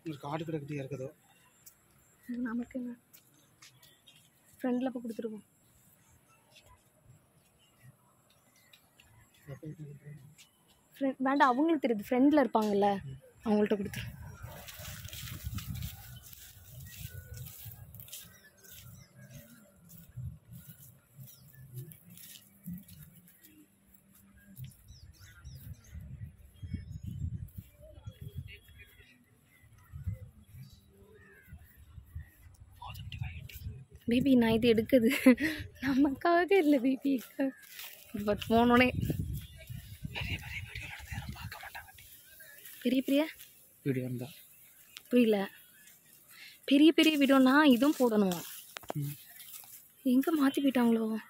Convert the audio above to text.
ஒரு காடு கிடக்கிட்டே இருக்குதோ நமக்கு என்ன ஃப்ரெண்டில் போய் கொடுத்துருவோம் ஃப்ரெண்ட் வேண்டாம் அவங்களுக்கு தெரியுது ஃப்ரெண்டில் இருப்பாங்கல்ல அவங்கள்ட்ட கொடுத்துரு பேபி நான் இது எடுக்குது நமக்காக இல்லை பேபி பட் போனோடனே பெரிய பெரிய வீடியோ இருந்தால் புரியல பெரிய பெரிய வீடியோனா இதுவும் போடணும் எங்கே மாற்றி போயிட்டாங்களோ